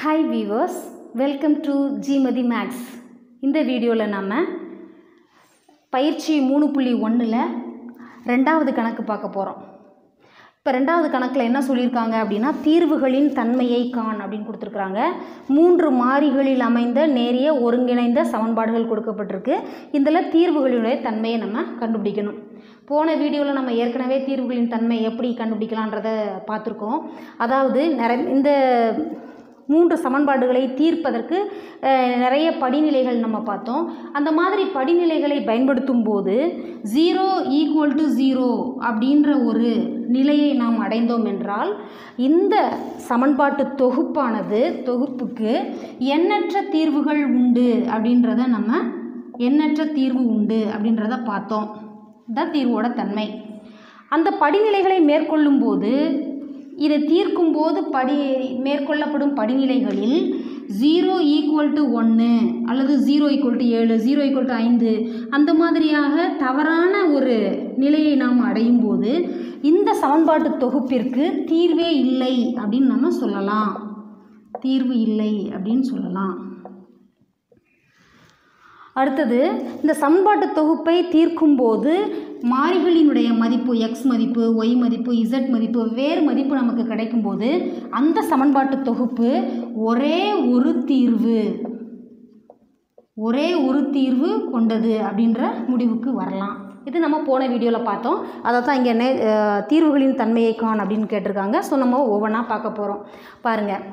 hi viewers welcome to Jimathi makes இந்த வீடியோவில் நம்ம பயிற்சி மூணு புள்ளி ஒன்றில் ரெண்டாவது கணக்கு பார்க்க போகிறோம் இப்போ ரெண்டாவது கணக்கில் என்ன சொல்லியிருக்காங்க அப்படின்னா தீர்வுகளின் தன்மையை காண் அப்படின்னு கொடுத்துருக்குறாங்க மூன்று மாறிகளில் அமைந்த நேரிய ஒருங்கிணைந்த சமன்பாடுகள் கொடுக்கப்பட்டிருக்கு இதில் தீர்வுகளினுடைய தன்மையை நம்ம கண்டுபிடிக்கணும் போன வீடியோவில் நம்ம ஏற்கனவே தீர்வுகளின் தன்மை எப்படி கண்டுபிடிக்கலான்றதை பார்த்துருக்கோம் அதாவது நிறை இந்த மூன்று சமன்பாடுகளை தீர்ப்பதற்கு அஹ், நிறைய படிநிலைகள் நம்ம பார்த்தோம் அந்த மாதிரி படிநிலைகளை பயன்படுத்தும் போது ஜீரோ ஈக்குவல் டு ஜீரோ அப்படின்ற ஒரு நிலையை நாம் அடைந்தோம் என்றால் இந்த சமன்பாட்டு தொகுப்பானது தொகுப்புக்கு எண்ணற்ற தீர்வுகள் உண்டு அப்படின்றத நம்ம எண்ணற்ற தீர்வு உண்டு அப்படின்றத பார்த்தோம் இதுதான் தீர்வோட தன்மை அந்த படிநிலைகளை மேற்கொள்ளும் போது இதை தீர்க்கும் போது படி மேற்கொள்ளப்படும் படிநிலைகளில் ஜீரோ ஈக்குவல் டு ஒன்று அல்லது ஜீரோ ஈக்குவல் டு ஏழு ஜீரோ ஈக்குவல் டு ஐந்து அந்த மாதிரியாக தவறான ஒரு நிலையை நாம் அடையும் போது இந்த சமன்பாட்டு தொகுப்பிற்கு தீர்வே இல்லை அப்படின்னு நம்ம சொல்லலாம் தீர்வு இல்லை அப்படின்னு சொல்லலாம் அடுத்தது இந்த சமன்பாட்டு தொகுப்பை தீர்க்கும்போது மாறிகளினுடைய மதிப்பு எக்ஸ் மதிப்பு ஒய் மதிப்பு இசட் மதிப்பு வேறு மதிப்பு நமக்கு கிடைக்கும்போது அந்த சமன்பாட்டு தொகுப்பு ஒரே ஒரு தீர்வு ஒரே ஒரு தீர்வு கொண்டது அப்படின்ற முடிவுக்கு வரலாம் இது நம்ம போன வீடியோவில் பார்த்தோம் அதை தான் இங்கே நே அஹ், தீர்வுகளின் தன்மையை காண் அப்படின்னு கேட்டிருக்காங்க ஸோ நம்ம ஒவ்வொன்றா பார்க்க போகிறோம் பாருங்கள்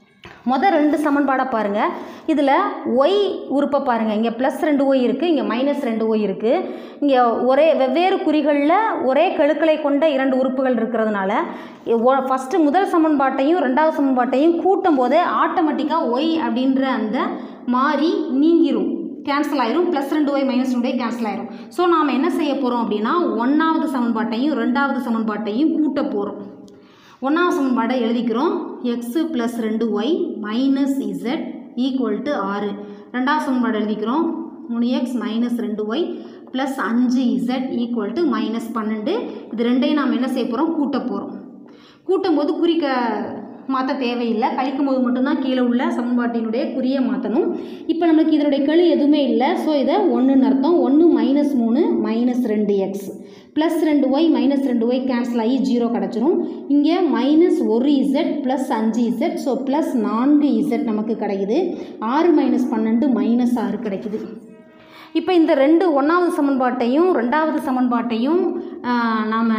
மொதல் ரெண்டு சமன்பாடை பாருங்கள் இதில் ஒய் உறுப்பை பாருங்கள் இங்கே ப்ளஸ் ரெண்டு ஒய் இருக்குது இங்கே மைனஸ் ரெண்டு ஒய் இருக்குது இங்கே ஒரே வெவ்வேறு குறிகளில் ஒரே கெழுக்களை கொண்ட இரண்டு உறுப்புகள் இருக்கிறதுனால ஃபஸ்ட்டு முதல் சமன்பாட்டையும் ரெண்டாவது சமன்பாட்டையும் கூட்டும் போதே ஆட்டோமேட்டிக்காக ஒய் அப்படின்ற அந்த மாறி நீங்கிரும் கேன்சல் ஆயிரும் ப்ளஸ் ரெண்டு ஒய் மைனஸ் ரெண்டு ஒய் கேன்சல் ஆயிரும் ஸோ நாம் என்ன செய்ய போகிறோம் அப்படின்னா ஒன்றாவது சமன்பாட்டையும் ரெண்டாவது சமன்பாட்டையும் கூட்ட போகிறோம் ஒன்றாவது சமன்பாடை எழுதிக்கிறோம் எக்ஸு ப்ளஸ் ரெண்டு Y minus Z equal to ஆறு ரெண்டாவது சமன்பாடு எழுதிக்கிறோம் மூணு எக்ஸ் மைனஸ் ரெண்டு ஒய் ப்ளஸ் அஞ்சு இசட் ஈக்குவல் டு மைனஸ் பன்னெண்டு இது ரெண்டையும் நாம் என்ன செய்ய போகிறோம் கூட்ட போகிறோம் கூட்டும் போது குறிக்க மாற்ற தேவையில்லை கழிக்கும் போது மட்டும்தான் கீழே உள்ள சமன்பாட்டினுடைய குறியை மாற்றணும் இப்போ நம்மளுக்கு இதனுடைய கெழு எதுவுமே இல்லை ஸோ இதை ஒன்றுன்னு அர்த்தம் ஒன்று மைனஸ் மூணு மைனஸ் ரெண்டு எக்ஸ் ப்ளஸ் ரெண்டு ஒய் மைனஸ் ரெண்டு ஒய் கேன்சல் ஆகி ஜீரோ கிடச்சிரும் இங்கே மைனஸ் ஒரு இசட் ப்ளஸ் அஞ்சு இசட் ஸோ ப்ளஸ் நான்கு இசட் நமக்கு கிடைக்குது ஆறு மைனஸ் பன்னெண்டு மைனஸ் ஆறு கிடைக்குது இப்போ இந்த ரெண்டு ஒன்றாவது சமன்பாட்டையும் ரெண்டாவது சமன்பாட்டையும் நாம்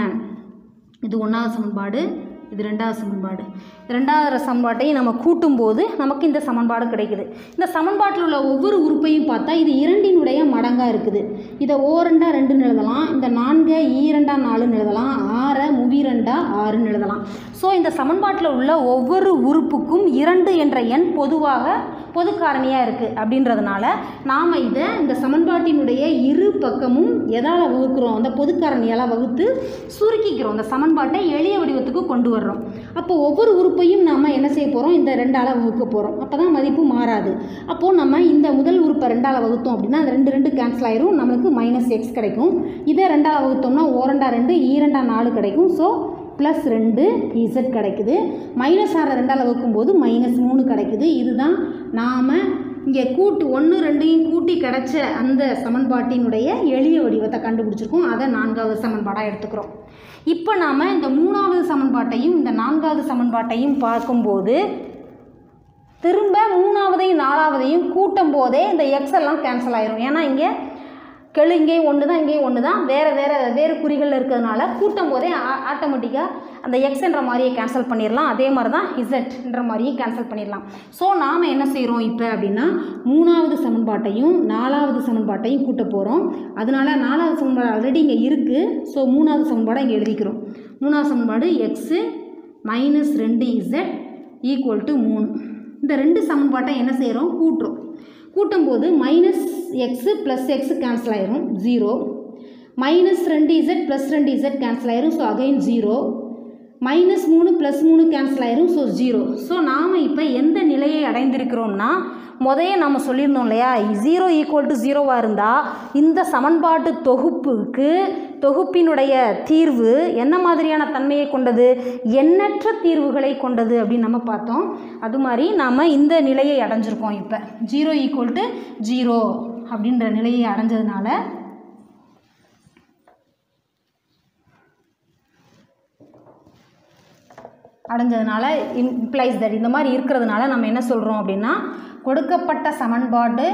இது ஒன்றாவது சமன்பாடு இது ரெண்டாவது சமன்பாடு ரெண்டாவது சமன்பாட்டையும் நம்ம கூட்டும்போது நமக்கு இந்த சமன்பாடு கிடைக்குது இந்த சமன்பாட்டில் உள்ள ஒவ்வொரு உறுப்பையும் பார்த்தா இது இரண்டினுடைய மடங்காக இருக்குது இதை ஓரெண்டா ரெண்டுன்னு எழுதலாம் இந்த நான்கை ஈரெண்டா நாலுன்னு எழுதலாம் ஆறை முவிரெண்டா ஆறுன்னு எழுதலாம் ஸோ இந்த சமன்பாட்டில் உள்ள ஒவ்வொரு உறுப்புக்கும் இரண்டு என்ற எண் பொதுவாக பொது காரணியாக இருக்குது அப்படின்றதுனால நாம் இதை இந்த சமன்பாட்டினுடைய இரு பக்கமும் எதால் வகுக்கிறோம் அந்த பொது காரணியால் வகுத்து சுருக்கிக்கிறோம் அந்த சமன்பாட்டை எளிய வடிவத்துக்கு கொண்டு வர்றோம் அப்போ ஒவ்வொரு உறுப்பையும் நாம் என்ன செய்ய போகிறோம் இந்த ரெண்டால் வகுக்க போகிறோம் அப்போ தான் மதிப்பு மாறாது அப்போது நம்ம இந்த முதல் உறுப்பை ரெண்டால் வகுத்தோம் அப்படின்னா அந்த ரெண்டு ரெண்டு கேன்சல் ஆயிரும் நம்மளுக்கு மைனஸ் எக்ஸ் கிடைக்கும் இதே ரெண்டால் வகுத்தோம்னா ஓரெண்டா ரெண்டு ஈரெண்டா நாலு கிடைக்கும் ஸோ ப்ளஸ் ரெண்டு இசட் கிடைக்குது மைனஸ் ஆறை ரெண்டால் வகுக்கும்போது மைனஸ் மூணு கிடைக்குது இதுதான் நாம் இங்கே கூட்டு ஒன்று ரெண்டையும் கூட்டி கிடைச்ச அந்த சமன்பாட்டினுடைய எளிய வடிவத்தை கண்டுபிடிச்சிருக்கோம் அதை நான்காவது சமன்பாடாக எடுத்துக்கிறோம் இப்போ நாம் இந்த மூணாவது சமன்பாட்டையும் இந்த நான்காவது சமன்பாட்டையும் பார்க்கும்போது திரும்ப மூணாவதையும் நாலாவதையும் கூட்டும் போதே இந்த எக்ஸ் எல்லாம் கேன்சல் ஆயிரும் ஏன்னா இங்கே கெழு இங்கேயும் ஒன்று தான் இங்கேயும் ஒன்று தான் வேறு வேறு வேறு குறிகளில் இருக்கிறதுனால கூட்டும் போதே ஆட்டோமேட்டிக்காக அந்த எக்ஸ்ன்ற மாதிரியே கேன்சல் பண்ணிடலாம் அதே மாதிரி தான் இசட்ன்ற மாதிரியும் கேன்சல் பண்ணிடலாம் ஸோ நாம் என்ன செய்கிறோம் இப்போ அப்படின்னா மூணாவது சமன்பாட்டையும் நாலாவது சமன்பாட்டையும் கூட்ட போகிறோம் அதனால நாலாவது சமன்பாடு ஆல்ரெடி இங்கே இருக்குது ஸோ மூணாவது சமன்பாடை இங்கே எழுதிக்கிறோம் மூணாவது சமன்பாடு எக்ஸு மைனஸ் ரெண்டு இசட் ஈக்குவல் டு மூணு இந்த ரெண்டு சமன்பாட்டை என்ன செய்கிறோம் கூட்டுறோம் கூட்டும்போது minus X plus X cancel ஆயிரும் ஜீரோ மைனஸ் ரெண்டு இசட் ப்ளஸ் ரெண்டு இசட் கேன்சல் ஆயிரும் ஸோ அகைன் ஜீரோ மைனஸ் மூணு ப்ளஸ் மூணு கேன்சல் ஆயிரும் ஸோ ஜீரோ ஸோ நாம் இப்போ எந்த நிலையை அடைந்திருக்கிறோம்னா முதைய நம்ம சொல்லியிருந்தோம் இல்லையா ஜீரோ ஈக்குவல் டு ஜீரோவாக இருந்தால் இந்த சமன்பாட்டு தொகுப்புக்கு தொகுப்பினுடைய தீர்வு என்ன மாதிரியான தன்மையை கொண்டது எண்ணற்ற தீர்வுகளை கொண்டது அப்படின்னு நம்ம பார்த்தோம் அது மாதிரி நாம் இந்த நிலையை அடைஞ்சிருக்கோம் இப்போ ஜீரோ ஈக்குவல் டு ஜீரோ அப்படின்ற நிலையை அடைஞ்சதுனால அடைஞ்சதுனால இம்ப்ளைஸ் தட் இந்த மாதிரி இருக்கிறதுனால நம்ம என்ன சொல்கிறோம் அப்படின்னா கொடுக்கப்பட்ட சமன்பாடு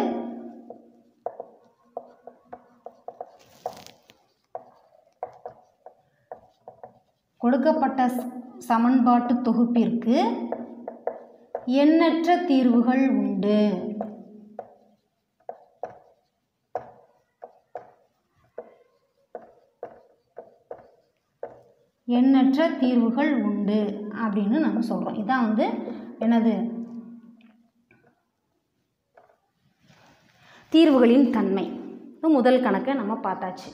கொடுக்கப்பட்ட ஸ்- சமன்பாட்டு தொகுப்பிற்கு எண்ணற்ற தீர்வுகள் உண்டு எண்ணற்ற தீர்வுகள் உண்டு அப்படின்னு நம்ம சொல்கிறோம் இதான் வந்து என்னது தீர்வுகளின் தன்மை இது முதல் கணக்கை நம்ம பார்த்தாச்சு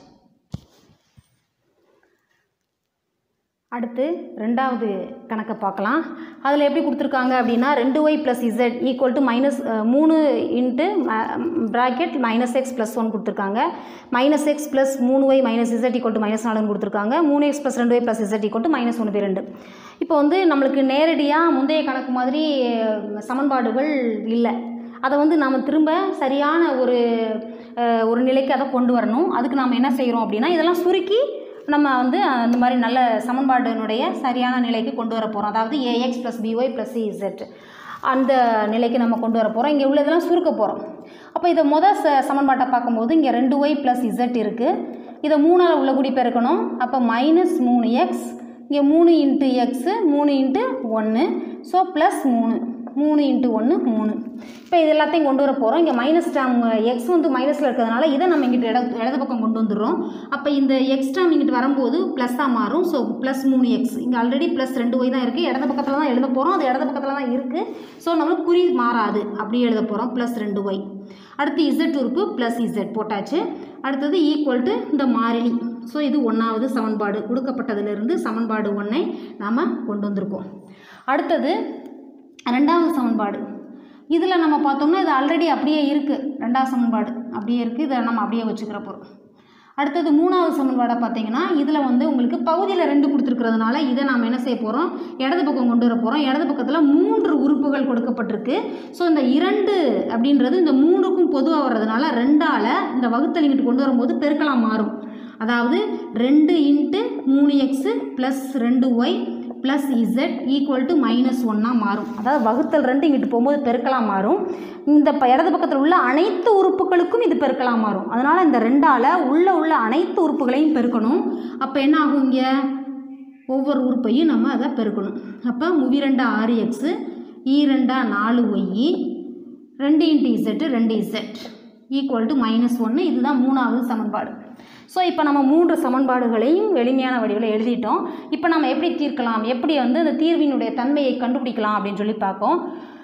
அடுத்து ரெண்டாவது கணக்கை பார்க்கலாம் அதில் எப்படி கொடுத்துருக்காங்க அப்படின்னா ரெண்டு Y plus Z equal to minus மூணு into bracket minus X plus one கொடுத்துருக்காங்க மைனஸ் எக்ஸ் ப்ளஸ் மூணு Y minus Z equal to minus நாலுன்னு கொடுத்துருக்காங்க மூணு எக்ஸ் ப்ளஸ் ரெண்டு Y plus Z equal to minus ஒன்று பை ரெண்டு இப்போ வந்து நம்மளுக்கு நேரடியாக முந்தைய கணக்கு மாதிரி அஹ், சமன்பாடுகள் இல்லை அதை வந்து நாம் திரும்ப சரியான ஒரு அஹ், ஒரு நிலைக்கு அதை கொண்டு வரணும் அதுக்கு நாம் என்ன செய்கிறோம் அப்படின்னா இதெல்லாம் சுருக்கி நம்ம வந்து அந்த மாதிரி நல்ல சமன்பாடுனுடைய சரியான நிலைக்கு கொண்டு வர போகிறோம் அதாவது A X plus B Y plus Z அந்த நிலைக்கு நம்ம கொண்டு வர போகிறோம் இங்கே உள்ளதெல்லாம் சுருக்க போகிறோம் அப்போ இதை மொதல் ச சமன்பாட்டை பார்க்கும்போது இங்கே ரெண்டு ஒய் ப்ளஸ் இசட் இருக்குது இதை மூணால் உள்ள கூடி பெருக்கணும் அப்போ மைனஸ் மூணு எக்ஸ் இங்கே மூணு இன்ட்டு எக்ஸு மூணு இன்ட்டு ஒன்று ஸோ ப்ளஸ் மூணு மூணு இன்ட்டு ஒன்று மூணு இப்போ இது எல்லாத்தையும் கொண்டு வர போகிறோம் இங்கே மைனஸ் டேம் எக்ஸ் வந்து மைனஸில் இருக்கிறதுனால இதை நம்ம இங்கிட்டு இட இடது பக்கம் கொண்டு வந்துடுறோம் அப்போ இந்த எக்ஸ் டேம் இங்கிட்டு வரும்போது ப்ளஸ்ஸாக மாறும் ஸோ ப்ளஸ் மூணு எக்ஸ் இங்கே ஆல்ரெடி ப்ளஸ் ரெண்டு ஒய் தான் இருக்குது இடது பக்கத்தில் தான் எழுத போகிறோம் அது இடது பக்கத்தில் தான் இருக்குது ஸோ நம்மளுக்கு குறி மாறாது அப்படியே எழுத போகிறோம் ப்ளஸ் ரெண்டு ஒய் அடுத்து இசட் உறுப்பு ப்ளஸ் இசட் போட்டாச்சு அடுத்தது ஈக்குவல் டு இந்த மாறிலி ஸோ இது ஒன்றாவது சமன்பாடு கொடுக்கப்பட்டதிலிருந்து சமன்பாடு ஒன்றை நாம் கொண்டு வந்திருக்கோம் அடுத்தது ரெண்டாவது சமன்பாடு இதில் நம்ம பார்த்தோம்னா இது ஆல்ரெடி அப்படியே இருக்குது ரெண்டாவது சமன்பாடு அப்படியே இருக்குது இதை நம்ம அப்படியே வச்சுக்கிற போகிறோம் அடுத்தது மூணாவது சமன்பாடை பார்த்தீங்கன்னா இதில் வந்து உங்களுக்கு பகுதியில் ரெண்டு கொடுத்துருக்கிறதுனால இதை நாம் என்ன செய்ய போகிறோம் இடது பக்கம் கொண்டு வர போகிறோம் இடது பக்கத்தில் மூன்று உறுப்புகள் கொடுக்கப்பட்டிருக்கு ஸோ இந்த இரண்டு அப்படின்றது இந்த மூணுக்கும் பொதுவாக வர்றதுனால ரெண்டால் இந்த வகுத்தல் இங்கிட்டு கொண்டு வரும்போது பெருக்கலாம் மாறும் அதாவது ரெண்டு இன்ட்டு மூணு எக்ஸு ப்ளஸ் ரெண்டு Y plus Z equal to minus ஒன்னாக மாறும் அதாவது வகுத்தல் ரெண்டு இங்கிட்டு போகும்போது பெருக்கலாம் மாறும் இந்த ப- இடது பக்கத்தில் உள்ள அனைத்து உறுப்புகளுக்கும் இது பெருக்கலாம் மாறும் அதனால் இந்த ரெண்டால் உள்ள உள்ள அனைத்து உறுப்புகளையும் பெருக்கணும் அப்போ என்ன ஆகும் இங்கே ஒவ்வொரு உறுப்பையும் நம்ம அதை பெருக்கணும் அப்போ முவிரெண்டா ஆறு எக்ஸு ஈரெண்டா நாலு ஒய்யி ரெண்டு இன்ட்டு இசட்டு ரெண்டு இசட் ஈக்குவல் டு மைனஸ் ஒன்று இதுதான் மூணாவது சமன்பாடு ஸோ இப்போ நம்ம மூன்று சமன்பாடுகளையும் எளிமையான வடிவில் எழுதிட்டோம் இப்போ நம்ம எப்படி தீர்க்கலாம் எப்படி வந்து அந்த தீர்வினுடைய தன்மையை கண்டுபிடிக்கலாம் அப்படின்னு சொல்லி பார்ப்போம்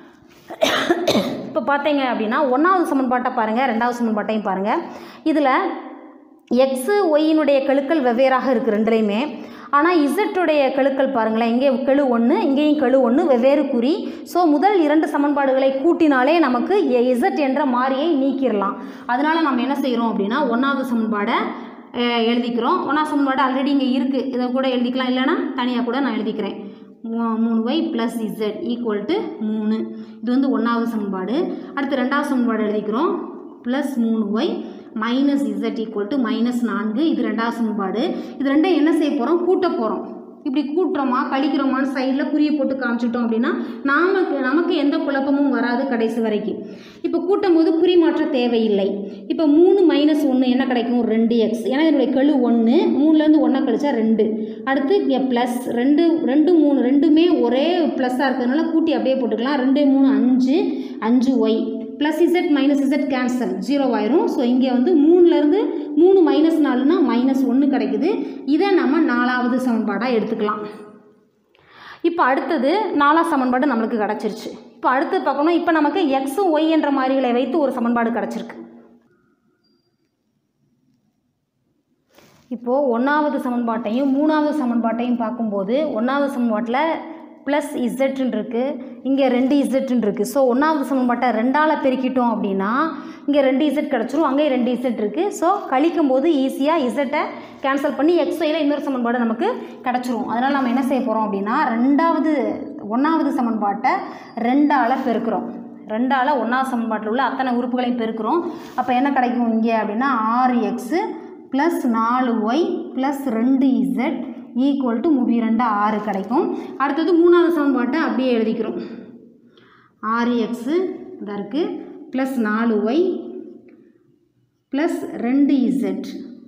இப்போ பார்த்தீங்க அப்படின்னா ஒன்றாவது சமன்பாட்டை பாருங்கள் ரெண்டாவது சமன்பாட்டையும் பாருங்கள் இதில் எக்ஸு ஒய்யினுடைய கெழுக்கள் வெவ்வேறாக இருக்குது ரெண்டுலேயுமே ஆனால் இசட்டுடைய கெழுக்கள் பாருங்களேன் இங்கே கெழு ஒன்று இங்கேயும் கெழு ஒன்று வெவ்வேறு குறி ஸோ முதல் இரண்டு சமன்பாடுகளை கூட்டினாலே நமக்கு இசட் என்ற மாறியை நீக்கிடலாம் அதனால நம்ம என்ன செய்கிறோம் அப்படின்னா ஒன்றாவது சமன்பாடை அஹ், எழுதிக்கிறோம் ஒன்றாவது சமன்பாடு ஆல்ரெடி இங்கே இருக்குது இதை கூட எழுதிக்கலாம் இல்லைன்னா தனியாக கூட நான் எழுதிக்கிறேன் மூ- மூணு Y plus Z equal to மூணு இது வந்து ஒன்றாவது சமன்பாடு அடுத்து ரெண்டாவது சமன்பாடு எழுதிக்கிறோம் ப்ளஸ் மூணு Y minus Z equal to minus நான்கு இது ரெண்டாவது சமன்பாடு இது ரெண்டும் என்ன செய்ய போகிறோம் கூட்ட போகிறோம் இப்படி கூட்டுறோமா கழிக்கிறோமான்னு சைடில் குறியை போட்டு காமிச்சிட்டோம் அப்படின்னா நமக்கு நமக்கு எந்த குழப்பமும் வராது கடைசி வரைக்கும் இப்போ கூட்டும் போது குறி மாற்ற தேவையில்லை இப்போ மூணு மைனஸ் ஒன்று என்ன கிடைக்கும் ரெண்டு எக்ஸ் ஏன்னா இதனுடைய கெழு ஒன்று மூணுலேருந்து ஒன்றா கழிச்சா ரெண்டு அடுத்து இங்கே ப்ளஸ் ரெண்டு ரெண்டு மூணு ரெண்டுமே ஒரே ப்ளஸ்ஸாக இருக்கிறதுனால கூட்டி அப்படியே போட்டுக்கலாம் ரெண்டு மூணு அஞ்சு அஞ்சு Y plus Z minus Z cancel zero ஆயிரும் ஸோ இங்கே வந்து மூணுலேருந்து மூணு மைனஸ் நாலுனா மைனஸ் ஒன்று கிடைக்குது இதை நம்ம நாலாவது சமன்பாடாக எடுத்துக்கலாம் இப்போ அடுத்தது நாலாம் சமன்பாடு நம்மளுக்கு கிடச்சிருச்சு இப்போ அடுத்து பார்க்கணும் இப்போ நமக்கு எக்ஸும் ஒய் என்ற மாறிகளை வைத்து ஒரு சமன்பாடு கிடச்சிருக்கு இப்போது ஒன்றாவது சமன்பாட்டையும் மூணாவது சமன்பாட்டையும் பார்க்கும்போது ஒன்றாவது சமன்பாட்டில் ப்ளஸ் இசட்னு இருக்குது இங்கே ரெண்டு இசட்னு இருக்குது ஸோ ஒன்றாவது சமன்பாட்டை ரெண்டால் பெருக்கிட்டோம் அப்படின்னா இங்கே ரெண்டு இசட் கிடச்சிரும் அங்கேயும் ரெண்டு இசட் இருக்குது ஸோ கழிக்கும் போது ஈஸியாக இசட்டை கேன்சல் பண்ணி எக்ஸ் ஒயில் இன்னொரு சமன்பாடு நமக்கு கிடச்சிரும் அதனால் நம்ம என்ன செய்ய போகிறோம் அப்படின்னா ரெண்டாவது ஒன்றாவது சமன்பாட்டை ரெண்டால் பெருக்கிறோம் ரெண்டால் ஒன்றாவது சமன்பாட்டில் உள்ள அத்தனை உறுப்புகளையும் பெருக்கிறோம் அப்போ என்ன கிடைக்கும் இங்கே அப்படின்னா ஆறு எக்ஸு ப்ளஸ் நாலு ஒய் ப்ளஸ் ரெண்டு இசட் ஈக்குவல் டு முப்பி ரெண்டு ஆறு கிடைக்கும் அடுத்தது மூணாவது சமன்பாட்டை அப்படியே எழுதிக்கிறோம் ஆறு எக்ஸு இதாக இருக்குது ப்ளஸ் நாலு ஒய் ப்ளஸ் ரெண்டு இசட்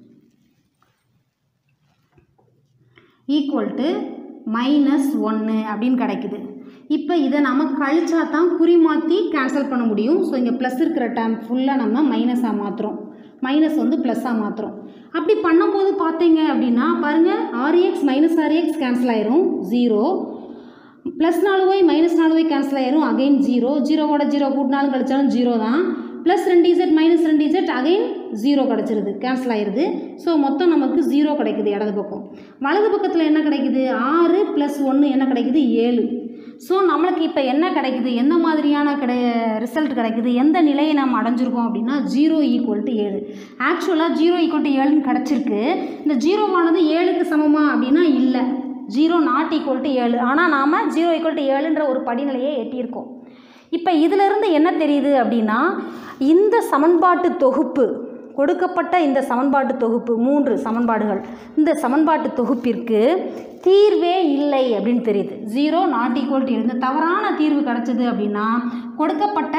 ஈக்குவல் டு மைனஸ் ஒன்று அப்படின்னு கிடைக்குது இப்போ இதை நம்ம கழிச்சா தான் குறி மாற்றி கேன்சல் பண்ண முடியும் ஸோ இங்கே ப்ளஸ் இருக்கிற டேம் ஃபுல்லாக நம்ம மைனஸாக மாற்றுறோம் மைனஸ் வந்து ப்ளஸ்ஸாக மாற்றுறோம் அப்படி பண்ணும்போது பார்த்தீங்க அப்படின்னா பாருங்கள் ஆர்எக்ஸ் மைனஸ் ஆர்எக்ஸ் கேன்சல் ஆயிரும் ஜீரோ ப்ளஸ் நாலு ஒய் மைனஸ் நாலு ஒய் கேன்சல் ஆயிரும் அகைன் ஜீரோ ஜீரோவோட ஜீரோ கூட்டினாலும் கழிச்சாலும் ஜீரோ தான் ப்ளஸ் ரெண்டு இசட் மைனஸ் ரெண்டு இசட் அகைன் ஜீரோ கிடச்சிருது கேன்சல் ஆயிடுது ஸோ மொத்தம் நமக்கு ஜீரோ கிடைக்குது இடது பக்கம் வலது பக்கத்தில் என்ன கிடைக்குது ஆறு ப்ளஸ் ஒன்று என்ன கிடைக்குது ஏழு ஸோ நம்மளுக்கு இப்போ என்ன கிடைக்குது எந்த மாதிரியான கிடை ரிசல்ட் கிடைக்குது எந்த நிலையை நம்ம அடைஞ்சிருக்கோம் அப்படின்னா ஜீரோ ஈக்குவல் டு ஏழு ஆக்சுவலாக ஜீரோ ஈக்குவல் டு ஏழுன்னு கிடச்சிருக்கு இந்த ஜீரோவானது ஏழுக்கு சமமா அப்படின்னா இல்லை ஜீரோ நாட் ஈக்குவல் டு ஏழு ஆனால் நாம் ஜீரோ ஈக்குவல் டு ஏழுன்ற ஒரு படிநிலையை எட்டியிருக்கோம் இப்போ இதிலிருந்து என்ன தெரியுது அப்படின்னா இந்த சமன்பாட்டு தொகுப்பு கொடுக்கப்பட்ட இந்த சமன்பாட்டு தொகுப்பு மூன்று சமன்பாடுகள் இந்த சமன்பாட்டு தொகுப்பிற்கு தீர்வே இல்லை அப்படின்னு தெரியுது ஜீரோ நாட் ஈக்குவல் டு இந்த தவறான தீர்வு கிடச்சிது அப்படின்னா கொடுக்கப்பட்ட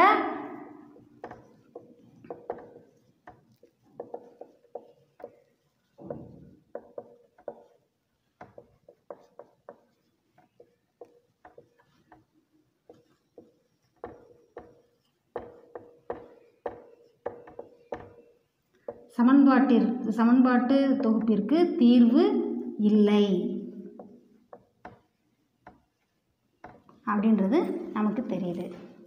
சமன்பாட்டிற் சமன்பாட்டு தொகுப்பிற்கு தீர்வு இல்லை அப்படின்றது நமக்கு தெரியுது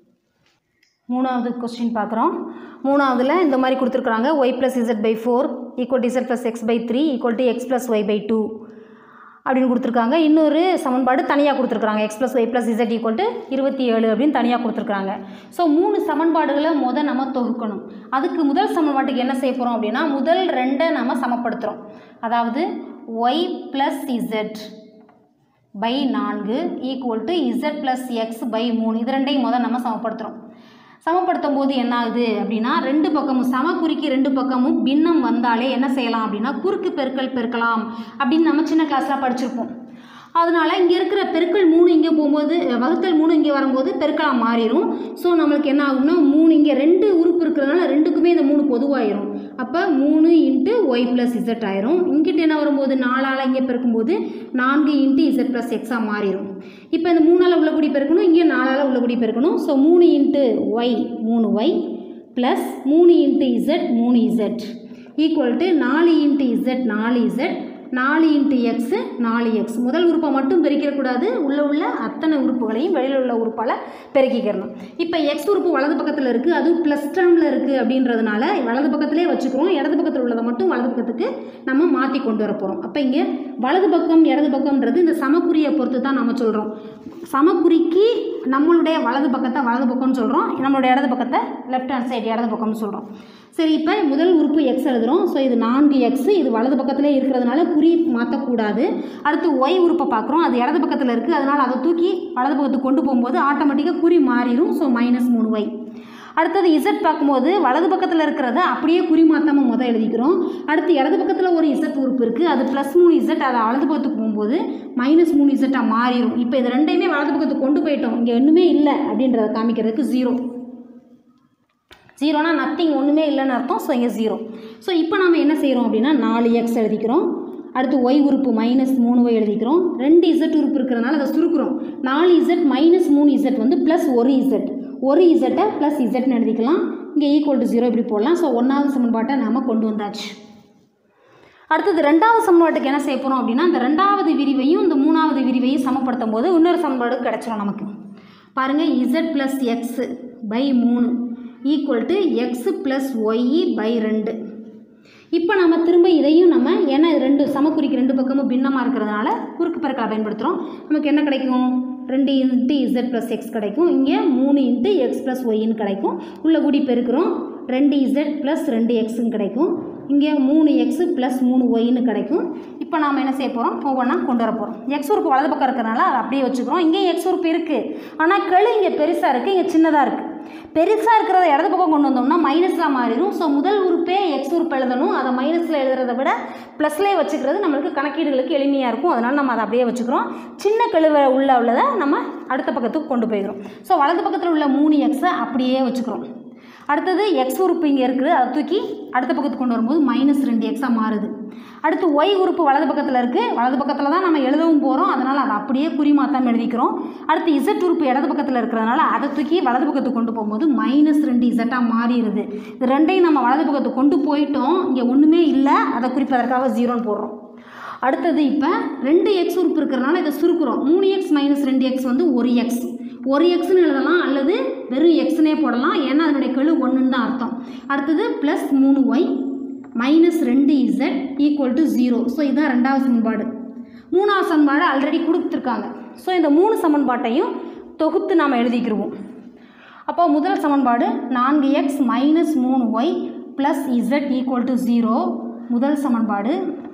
மூணாவது கொஸ்டின் பார்க்குறோம் மூணாவதில் இந்த மாதிரி கொடுத்துருக்குறாங்க Y plus Z by four equal to Z plus X by three equal to X plus Y by two அப்படின்னு கொடுத்துருக்காங்க இன்னொரு சமன்பாடு தனியாக கொடுத்துருக்காங்க X plus Y plus Z equal to இருபத்தி ஏழு அப்படின்னு தனியாக கொடுத்துருக்காங்க ஸோ மூணு சமன்பாடுகளை முதல் நம்ம தொகுக்கணும் அதுக்கு முதல் சமன்பாட்டுக்கு என்ன செய்ய போகிறோம் அப்படின்னா முதல் ரெண்டை நம்ம சமப்படுத்துகிறோம் அதாவது ஒய் ப்ளஸ் இசட் பை நான்கு equal to Z plus X by மூணு இது ரெண்டையும் முதல் நம்ம சமப்படுத்துகிறோம் சமப்படுத்தும் போது என்ன ஆகுது அப்படின்னா ரெண்டு பக்கமும் சம குறிக்கு ரெண்டு பக்கமும் பின்னம் வந்தாலே என்ன செய்யலாம் அப்படின்னா குறுக்கு பெருக்கல் பெருக்கலாம் அப்படின்னு நம்ம சின்ன கிளாஸில் படிச்சிருப்போம் அதனால இங்கே இருக்கிற பெருக்கல் மூணு இங்கே போகும்போது அஹ், வகுத்தல் மூணு இங்கே வரும்போது பெருக்கலாம் மாறிடும் ஸோ நம்மளுக்கு என்ன ஆகும்னா மூணு இங்கே ரெண்டு உறுப்பு இருக்கிறதுனால ரெண்டுக்குமே இந்த மூணு பொதுவாயிரும் அப்போ மூணு இன்ட்டு ஒய் ப்ளஸ் இசட் ஆயிரும் இங்கிட்ட என்ன வரும்போது நாலால் இங்கே பெருக்கும்போது நான்கு இன்ட்டு இசட் ப்ளஸ் எக்ஸாக மாறிடும் இப்போ இந்த மூணால் உள்ள கூடி பெருக்கணும் இங்கே நாலால் உள்ள கூடி பெருக்கணும் ஸோ மூணு இன்ட்டு ஒய் மூணு ஒய் ப்ளஸ் மூணு இன்ட்டு இசட் மூணு இசட் ஈக்குவல் டு நாலு இன்ட்டு இசட் நாலு இசட் நாலு இன்ட்டு எக்ஸு நாலு எக்ஸ் முதல் உறுப்பை மட்டும் பெருக்கிடக்கூடாது உள்ள உள்ள அத்தனை உறுப்புகளையும் வெளியில் உள்ள உறுப்பால் பெருக்கிக்கிறணும் இப்போ எக்ஸ் உறுப்பு வலது பக்கத்தில் இருக்குது அதுவும் ப்ளஸ் டேர்மில் இருக்குது அப்படின்றதுனால வலது பக்கத்திலே வச்சுக்கிறோம் இடது பக்கத்தில் உள்ளதை மட்டும் வலது பக்கத்துக்கு நம்ம மாற்றி கொண்டு வர போகிறோம் அப்போ இங்கே வலது பக்கம் இடது பக்கம்ன்றது இந்த சமக்குறியை பொறுத்து தான் நம்ம சொல்கிறோம் சமக்குறிக்கு நம்மளுடைய வலது பக்கத்தை வலது பக்கம்னு சொல்கிறோம் நம்மளுடைய இடது பக்கத்தை லெஃப்ட் ஹேண்ட் சைடு இடது பக்கம்னு சொல்கிறோம் சரி இப்போ முதல் உறுப்பு எக்ஸ் எழுதுகிறோம் ஸோ இது நான்கு எக்ஸ் இது வலது பக்கத்திலே இருக்கிறதுனால குறி மாற்றக்கூடாது அடுத்து ஒய் உறுப்பை பார்க்குறோம் அது இடது பக்கத்தில் இருக்குது அதனால் அதை தூக்கி வலது பக்கத்துக்கு கொண்டு போகும்போது ஆட்டோமேட்டிக்காக குறி மாறிடும் ஸோ மைனஸ் மூணு ஒய் அடுத்தது இசட் பார்க்கும்போது வலது பக்கத்தில் இருக்கிறத அப்படியே குறி மாற்றாமல் முதல் எழுதிக்கிறோம் அடுத்து இடது பக்கத்தில் ஒரு இசட் உறுப்பு இருக்குது அது ப்ளஸ் மூணு இசட் அதை வலது பக்கத்துக்கு போகும்போது மைனஸ் மூணு இசட்டாக மாறிடும் இப்போ இது ரெண்டையுமே வலது பக்கத்துக்கு கொண்டு போயிட்டோம் இங்கே ஒன்றுமே இல்லை அப்படின்றத காமிக்கிறதுக்கு ஜீரோ ஜீரோனா நத்திங் ஒன்றுமே இல்லைன்னு அர்த்தம் ஸோ இங்கே ஜீரோ ஸோ இப்போ நம்ம என்ன செய்கிறோம் அப்படின்னா நாலு எக்ஸ் எழுதிக்கிறோம் அடுத்து ஒய் உறுப்பு மைனஸ் மூணு ஒய் எழுதிக்கிறோம் ரெண்டு இசட் உறுப்பு இருக்கிறதுனால அதை சுருக்குறோம் நாலு இசட் மைனஸ் மூணு இசட் வந்து ப்ளஸ் ஒரு இசட் ஒரு இசட்டை ப்ளஸ் இசட்னு எழுதிக்கலாம் இங்கே ஈக்குவல் டு ஜீரோ இப்படி போடலாம் ஸோ ஒன்றாவது சமன்பாட்டை நாம் கொண்டு வந்தாச்சு அடுத்தது ரெண்டாவது சமன்பாட்டுக்கு என்ன செய்ய போகிறோம் அப்படின்னா இந்த ரெண்டாவது விரிவையும் இந்த மூணாவது விரிவையும் சமப்படுத்தும் போது இன்னொரு சமன்பாடு கிடச்சிரும் நமக்கு பாருங்கள் இசட் ப்ளஸ் எக்ஸ் பை மூணு equal to X plus Y by ரெண்டு இப்போ நம்ம திரும்ப இதையும் நம்ம ஏன்னா இது ரெண்டு சமக்குறிக்கு ரெண்டு பக்கமும் பின்னமாக இருக்கிறதுனால குறுக்கு பெருக்கலை பயன்படுத்துகிறோம் நமக்கு என்ன கிடைக்கும் ரெண்டு இன்ட்டு இசட் ப்ளஸ் எக்ஸ் கிடைக்கும் இங்கே மூணு இன்ட்டு எக்ஸ் ப்ளஸ் ஒய்ன்னு கிடைக்கும் உள்ள கூடி பெருக்கிறோம் ரெண்டு இசட் ப்ளஸ் ரெண்டு எக்ஸுன்னு கிடைக்கும் இங்கே மூணு எக்ஸு ப்ளஸ் மூணு ஒய்னு கிடைக்கும் இப்போ நாம் என்ன செய்ய போகிறோம் ஒவ்வொன்றா கொண்டு வர போகிறோம் எக்ஸ் உறுப்பு வலது பக்கம் இருக்கிறனால அதை அப்படியே வச்சுக்கிறோம் இங்கேயும் எக்ஸ் உறுப்பு இருக்குது ஆனால் கெழு இங்கே பெருசாக இருக்குது இங்கே சின்னதாக இருக்குது பெருசாக இருக்கிறத இடது பக்கம் கொண்டு வந்தோம்னா மைனஸில் மாறிடும் ஸோ முதல் உறுப்பே எக்ஸ் உறுப்பு எழுதணும் அதை மைனஸில் எழுதுறத விட ப்ளஸ்லேயே வச்சுக்கிறது நம்மளுக்கு கணக்கீடுகளுக்கு எளிமையாக இருக்கும் அதனால் நம்ம அதை அப்படியே வச்சுக்கிறோம் சின்ன கழுவை உள்ள உள்ளதை நம்ம அடுத்த பக்கத்துக்கு கொண்டு போய்க்கிறோம் ஸோ வலது பக்கத்தில் உள்ள மூணு எக்ஸை அப்படியே வச்சுக்கிறோம் அடுத்தது எக்ஸ் உறுப்பு இங்கே இருக்குது அதை தூக்கி அடுத்த பக்கத்துக்கு கொண்டு வரும்போது மைனஸ் ரெண்டு எக்ஸாக மாறுது அடுத்து ஒய் உறுப்பு வலது பக்கத்தில் இருக்குது வலது பக்கத்தில் தான் நம்ம எழுதவும் போகிறோம் அதனால் அதை அப்படியே குறிமாத்தாம எழுதிக்கிறோம் அடுத்து இசட் உறுப்பு இடது பக்கத்தில் இருக்கிறதுனால அதை தூக்கி வலது பக்கத்துக்கு கொண்டு போகும்போது மைனஸ் ரெண்டு இசட்டாக மாறிடுது இது ரெண்டையும் நம்ம வலது பக்கத்துக்கு கொண்டு போயிட்டோம் இங்கே ஒன்றுமே இல்லை அதை குறிப்பதற்காக ஜீரோன்னு போடுறோம் அடுத்தது இப்போ ரெண்டு எக்ஸ் உறுப்பு இருக்கிறனால இதை சுருக்குறோம் மூணு எக்ஸ் மைனஸ் ரெண்டு எக்ஸ் வந்து ஒரு எக்ஸ் ஒரு எக்ஸ்னு எழுதலாம் அல்லது வெறும் எக்ஸ்னே போடலாம் ஏன்னா அதனுடைய கெழு ஒன்றுன்னு தான் அர்த்தம் அடுத்தது ப்ளஸ் மூணு ஒய் மைனஸ் ரெண்டு Z equal to zero so இதுதான் ரெண்டாவது சமன்பாடு மூணாவது சமன்பாடு ஆல்ரெடி கொடுத்துருக்காங்க ஸோ இந்த மூணு சமன்பாட்டையும் தொகுத்து நாம் எழுதிக்கிருவோம் அப்போ முதல் சமன்பாடு நான்கு எக்ஸ் மைனஸ் மூணு Y plus Z equal to zero முதல் சமன்பாடு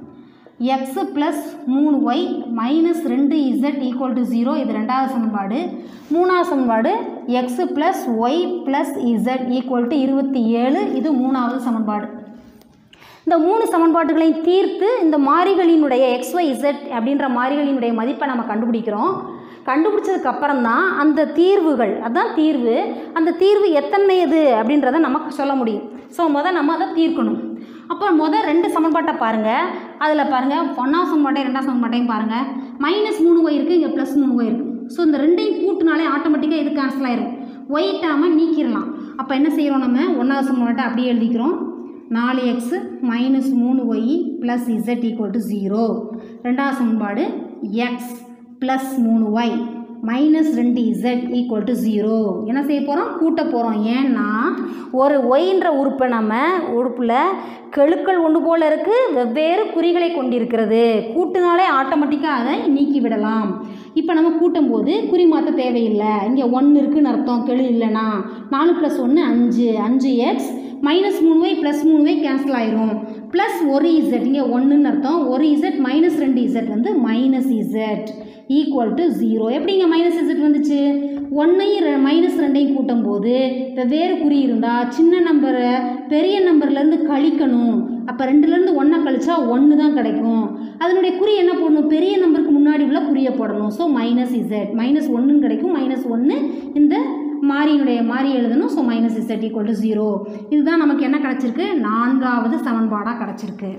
எக்ஸ் ப்ளஸ் மூணு ஒய் மைனஸ் ரெண்டு இசட் ஈக்குவல் டு ஜீரோ இது ரெண்டாவது சமன்பாடு மூணாவது சமன்பாடு X plus Y plus Z equal to இருபத்தி ஏழு இது மூணாவது சமன்பாடு இந்த மூணு சமன்பாடுகளையும் தீர்த்து இந்த மாறிகளினுடைய எக்ஸ் ஒய் இசட் அப்படின்ற மாறிகளினுடைய மதிப்பை நம்ம கண்டுபிடிக்கிறோம் கண்டுபிடிச்சதுக்கு அப்புறம் தான் அந்த தீர்வுகள் அதான் தீர்வு அந்த தீர்வு எத்தனையது அப்படின்றத நமக்கு சொல்ல முடியும் ஸோ முதல் நம்ம அதை தீர்க்கணும் அப்போ முதல் ரெண்டு சமன்பாட்டை பாருங்கள் அதில் பாருங்கள் ஒன்றாம் சமன்பாட்டையும் ரெண்டாம் சமன்பாட்டையும் பாருங்கள் மைனஸ் மூணு ஒய் இருக்குது இங்கே ப்ளஸ் மூணு ஒய் இருக்குது ஸோ இந்த ரெண்டையும் கூட்டினாலே ஆட்டோமேட்டிக்காக இது கேன்சல் ஆயிரும் ஒய் டேமை நீக்கிடலாம் அப்போ என்ன செய்கிறோம் நம்ம ஒன்றாவது சமன்பாட்டை அப்படியே எழுதிக்கிறோம் நாலு எக்ஸு மைனஸ் மூணு Y plus Z equal to zero ரெண்டாவது சமன்பாடு எக்ஸ் ப்ளஸ் மூணு ஒய் மைனஸ் ரெண்டு இசட் ஈக்குவல் டு ஜீரோ என்ன செய்ய போகிறோம் கூட்ட போகிறோம் ஏன்னா ஒரு ஒய்ன்ற உறுப்பை நம்ம உறுப்பில் கெழுக்கள் ஒன்று போல் இருக்குது வெவ்வேறு குறிகளை கொண்டிருக்கிறது கூட்டுனாலே ஆட்டோமேட்டிக்காக அதை நீக்கி விடலாம் இப்போ நம்ம கூட்டும்போது குறி மாற்ற தேவையில்லை இங்கே ஒன்று இருக்குன்னு அர்த்தம் கெழு இல்லைனா நாலு ப்ளஸ் ஒன்று அஞ்சு அஞ்சு எக்ஸ் மைனஸ் மூணு ஒய் ப்ளஸ் மூணு ஒய் கேன்சல் ஆயிரும் ப்ளஸ் ஒரு இசட் இங்கே ஒன்றுன்னு அர்த்தம் ஒரு இசட் மைனஸ் ரெண்டு இசட் வந்து minus Z equal to zero எப்படி இங்கே மைனஸ் இசட் வந்துச்சு ஒன்றையும் மைனஸ் ரெண்டையும் கூட்டும் போது வெவ்வேறு குறி இருந்தால் சின்ன நம்பரை பெரிய நம்பர்லேருந்து கழிக்கணும் அப்போ ரெண்டுலேருந்து ஒன்றை கழிச்சா ஒன்று தான் கிடைக்கும் அதனுடைய குறி என்ன போடணும் பெரிய நம்பருக்கு முன்னாடி உள்ள குறியை போடணும் ஸோ மைனஸ் இசட் மைனஸ் ஒன்றுன்னு கிடைக்கும் மைனஸ் ஒன்று இந்த மாறியினுடைய மாறி எழுதணும் so minus Z equal to zero இதுதான் நமக்கு என்ன கிடச்சிருக்கு நான்காவது சமன்பாடாக கிடச்சிருக்கு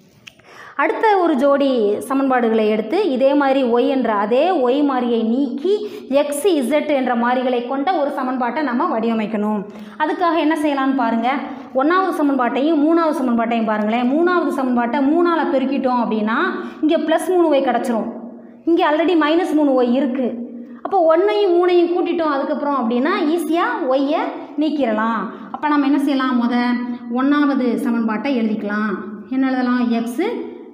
அடுத்த ஒரு ஜோடி சமன்பாடுகளை எடுத்து இதே மாதிரி ஒய் என்ற அதே ஒய் மாறியை நீக்கி எக்ஸ் இசட் என்ற மாறிகளை கொண்ட ஒரு சமன்பாட்டை நம்ம வடிவமைக்கணும் அதுக்காக என்ன செய்யலாம்னு பாருங்கள் ஒன்றாவது சமன்பாட்டையும் மூணாவது சமன்பாட்டையும் பாருங்களேன் மூணாவது சமன்பாட்டை மூணால் பெருக்கிட்டோம் அப்படின்னா இங்கே ப்ளஸ் மூணு ஒய் கிடச்சிரும் இங்கே ஆல்ரெடி மைனஸ் மூணு ஒய் இருக்குது அப்போ ஒன்றையும் மூணையும் கூட்டிட்டோம் அதுக்கப்புறம் அப்படின்னா ஈஸியாக ஒய்யை நீக்கிடலாம் அப்போ நம்ம என்ன செய்யலாம் முத ஒன்றாவது சமன்பாட்டை எழுதிக்கலாம் என்ன எழுதலாம் எக்ஸு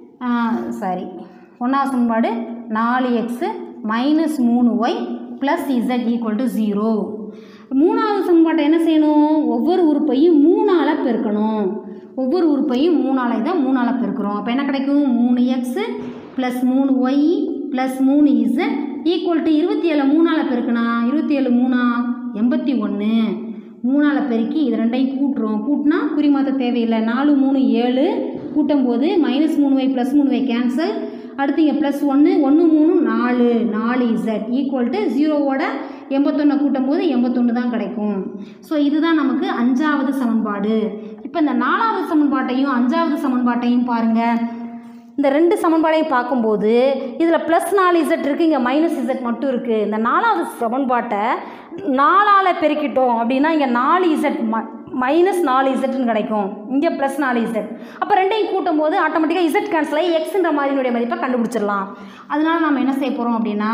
சாரி ஒன்றாவது சமன்பாடு நாலு எக்ஸு மைனஸ் மூணு Y plus Z equal to zero மூணாவது சமன்பாட்டை என்ன செய்யணும் ஒவ்வொரு உறுப்பையும் மூணால் பெருக்கணும் ஒவ்வொரு உறுப்பையும் மூணால் இதை மூணால் பெருக்கிறோம் அப்போ என்ன கிடைக்கும் மூணு எக்ஸு ப்ளஸ் மூணு ஒய் ப்ளஸ் மூணு இசட் ஈக்குவல் டு இருபத்தி ஏழு மூணால் பெருக்குனா இருபத்தி ஏழு மூணா எண்பத்தி ஒன்று மூணால் பெருக்கி இது ரெண்டையும் கூட்டுறோம் கூட்டினா குறிமாத்த தேவையில்லை நாலு மூணு ஏழு கூட்டும் போது மைனஸ் மூணு வை ப்ளஸ் மூணு வை கேன்சல் அடுத்து இங்கே ப்ளஸ் ஒன்று ஒன்று மூணு நாலு நாலு இசட் ஈக்குவல் டு ஜீரோவோட எண்பத்தொன்னை கூட்டும் போது எண்பத்தொன்று தான் கிடைக்கும் ஸோ இதுதான் நமக்கு அஞ்சாவது சமன்பாடு இப்போ இந்த நாலாவது சமன்பாட்டையும் அஞ்சாவது சமன்பாட்டையும் பாருங்கள் இந்த ரெண்டு சமன்பாடையும் பார்க்கும்போது இதில் ப்ளஸ் நாலு இசட் இருக்குது இங்கே மைனஸ் இசட் மட்டும் இருக்குது இந்த நாலாவது சமன்பாட்டை நாலால் பெருக்கிட்டோம் அப்படின்னா இங்கே நாலு இசட் ம மைனஸ் நாலு இசட்னு கிடைக்கும் இங்கே ப்ளஸ் நாலு இசட் அப்போ ரெண்டையும் கூட்டும் போது ஆட்டோமேட்டிக்காக இசட் கேன்சல் ஆகி எக்ஸ்ன்ற மாதிரினுடைய மதிப்பை கண்டுபிடிச்சிடலாம் அதனால நம்ம என்ன செய்ய போகிறோம் அப்படின்னா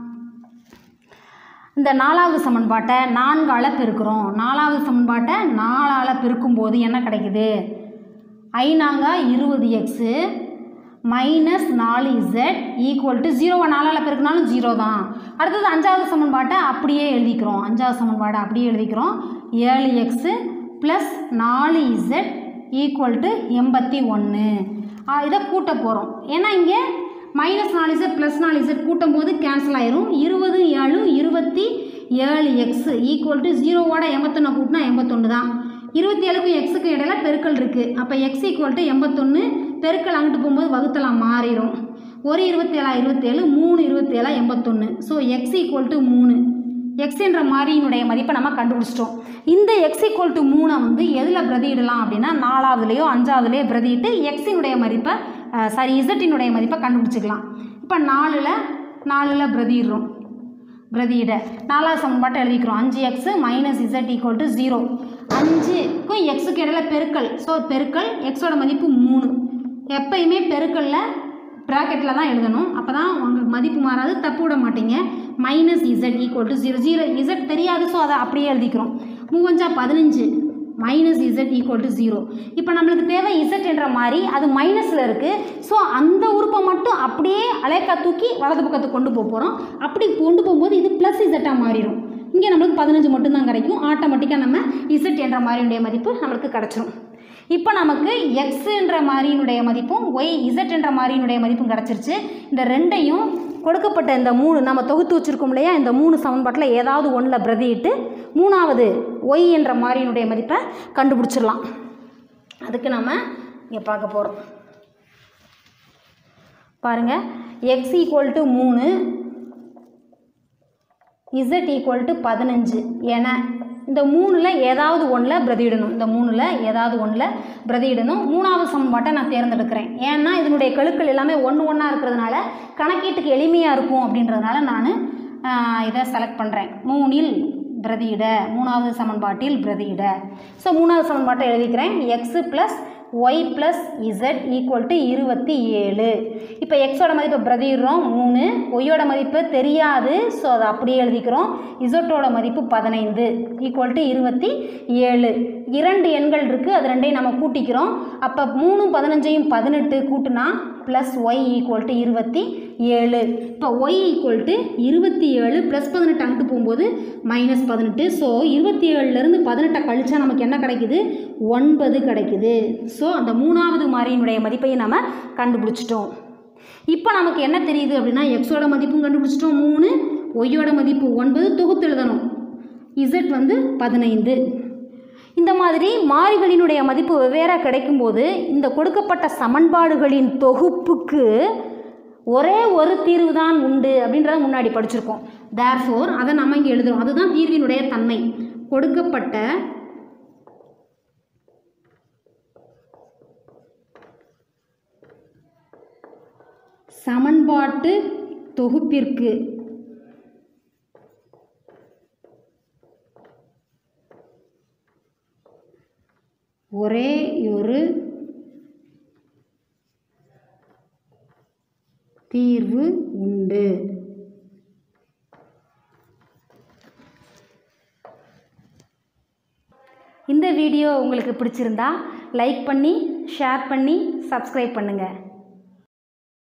இந்த நாலாவது சமன்பாட்டை நான்கால் பெருக்கிறோம் நாலாவது சமன்பாட்டை நாலால் பெருக்கும்போது என்ன கிடைக்குது ஐநாங்க இருபது எக்ஸு மைனஸ் நாலு இசட் ஈக்குவல் டு ஜீரோவை நாலால் பெருக்கினாலும் ஜீரோ தான் அடுத்தது அஞ்சாவது சமன்பாட்டை அப்படியே எழுதிக்கிறோம் அஞ்சாவது சமன்பாட்டை அப்படியே எழுதிக்கிறோம் ஏழு எக்ஸு ப்ளஸ் நாலு இசட் ஈக்குவல் டு எண்பத்தி ஒன்று இதை கூட்ட போகிறோம் ஏன்னா இங்கே மைனஸ் நாலு இசட் ப்ளஸ் நாலு இசட் கூட்டும் போது கேன்சல் ஆயிரும் இருபது ஏழு இருபத்தி ஏழு எக்ஸ் ஈக்குவல் டு ஜீரோவோட எண்பத்தொன்று கூட்டினா எண்பத்தொன்று தான் இருபத்தி ஏழுக்கும் எக்ஸுக்கும் இடையில பெருக்கல் இருக்குது அப்போ எக்ஸ் ஈக்குவல் டு எண்பத்தொன்று பெருக்கல் அங்கிட்டு போகும்போது வகுத்தலாம் மாறிடும் ஒரு இருபத்தேழா இருபத்தேழு மூணு இருபத்தேழா எண்பத்தொன்று ஸோ எக்ஸ் ஈக்குவல் டு மூணு எக்ஸ் என்ற மாறியினுடைய மதிப்பை நம்ம கண்டுபிடிச்சிட்டோம் இந்த எக்ஸ் ஈக்குவல் டு மூணை வந்து எதில் பிரதியிடலாம் அப்படின்னா நாலாவதுலேயோ அஞ்சாவதுலேயோ பிரதியிட்டு எக்ஸினுடைய மதிப்பை சாரி இசட்டினுடைய மதிப்பை கண்டுபிடிச்சிக்கலாம் இப்போ நாலில் நாலில் பிரதியிடுறோம் பிரதியிட நாலாவது சமன்பாட்டை எழுதிக்கிறோம் அஞ்சு x minus Z equal to zero அஞ்சுக்கும் எக்ஸுக்கு இடையில பெருக்கல் ஸோ பெருக்கல் எக்ஸோட மதிப்பு மூணு எப்பயுமே பெருக்கல்ல ப்ராக்கெட்டில் தான் எழுதணும் அப்போ தான் உங்களுக்கு மதிப்பு மாறாது தப்பு விட மாட்டீங்க minus Z equal to zero zero z தெரியாது ஸோ அதை அப்படியே எழுதிக்கிறோம் மூவஞ்சா பதினஞ்சு minus Z equal to zero இப்போ நம்மளுக்கு தேவை இசட் என்ற மாதிரி அது மைனஸில் இருக்குது ஸோ அந்த உறுப்பை மட்டும் அப்படியே அலேக்கா தூக்கி வலது பக்கத்துக்கு கொண்டு போக போகிறோம் அப்படி கொண்டு போகும்போது இது ப்ளஸ் இசட்டாக மாறிடும் இங்கே நம்மளுக்கு பதினஞ்சு மட்டும்தான் கிடைக்கும் ஆட்டோமேட்டிக்காக நம்ம இசட் என்ற மாதிரியுடைய மதிப்பு நம்மளுக்கு கிடச்சிரும் இப்போ நமக்கு எக்ஸுன்ற மாதிரியினுடைய மதிப்பும் ஒய் இசட் என்ற மாதிரியினுடைய மதிப்பும் கிடச்சிருச்சு இந்த ரெண்டையும் கொடுக்கப்பட்ட இந்த மூணு நம்ம தொகுத்து வச்சுருக்கோம் இல்லையா இந்த மூணு சமன்பாட்டில் ஏதாவது ஒன்றில் பிரதியிட்டு மூணாவது ஒய் என்ற மாதிரியினுடைய மதிப்பை கண்டுபிடிச்சிடலாம் அதுக்கு நம்ம இங்கே பார்க்க போகிறோம் பாருங்கள் எக்ஸ் ஈக்குவல் டு மூணு இசட் ஈக்குவல் டு பதினஞ்சு என இந்த மூணில் ஏதாவது ஒன்றில் பிரதியிடணும் இந்த மூணில் ஏதாவது ஒன்றில் பிரதியிடணும் மூணாவது சமன்பாட்டை நான் தேர்ந்தெடுக்கிறேன் ஏன்னா இதனுடைய கெழுக்கள் எல்லாமே ஒன்று ஒன்றா இருக்கிறதுனால கணக்கீட்டுக்கு எளிமையாக இருக்கும் அப்படின்றதுனால நான் இதை செலக்ட் பண்ணுறேன் மூணில் பிரதியிட மூணாவது சமன்பாட்டில் பிரதியிட ஸோ மூணாவது சமன்பாட்டை எழுதிக்கிறேன் x plus Y plus Z equal to இருபத்தி ஏழு இப்போ எக்ஸோட மதிப்பை பிரதிடுறோம் மூணு ஒய்யோட மதிப்பு தெரியாது ஸோ அதை அப்படியே எழுதிக்கிறோம் இசட்டோட மதிப்பு பதினைந்து ஈக்குவல் டு இருபத்தி ஏழு இரண்டு எண்கள் இருக்குது அது ரெண்டையும் நம்ம கூட்டிக்கிறோம் அப்போ மூணு பதினஞ்சையும் பதினெட்டு கூட்டுனா ப்ளஸ் ஒய் ஈக்குவல் டு இருபத்தி ஏழு இப்போ ஒய் ஈக்குவல் டு இருபத்தி ஏழு ப்ளஸ் பதினெட்டு அங்கிட்டு போகும்போது மைனஸ் பதினெட்டு ஸோ இருபத்தி ஏழுலேருந்து பதினெட்டை கழிச்சா நமக்கு என்ன கிடைக்குது ஒன்பது கிடைக்குது ஸோ அந்த மூணாவது மாறியினுடைய மதிப்பையும் நம்ம கண்டுபிடிச்சிட்டோம் இப்போ நமக்கு என்ன தெரியுது அப்படின்னா எக்ஸோட மதிப்பும் கண்டுபிடிச்சிட்டோம் மூணு ஒய்யோட மதிப்பு ஒன்பது தொகுத்து எழுதணும் இசட் வந்து பதினைந்து இந்த மாதிரி மாறிகளினுடைய மதிப்பு வெவ்வேறாக கிடைக்கும்போது இந்த கொடுக்கப்பட்ட சமன்பாடுகளின் தொகுப்புக்கு ஒரே ஒரு தீர்வு தான் உண்டு அப்படின்றத முன்னாடி படிச்சிருக்கோம் தேர்ஃபோர் அதை நம்ம இங்கே எழுதுறோம் அதுதான் தீர்வினுடைய தன்மை கொடுக்கப்பட்ட சமன்பாட்டு தொகுப்பிற்கு ஒரே ஒரு தீர்வு உண்டு இந்த வீடியோ உங்களுக்கு பிடிச்சிருந்தா லைக் பண்ணி ஷேர் பண்ணி சப்ஸ்கிரைப் பண்ணுங்கள்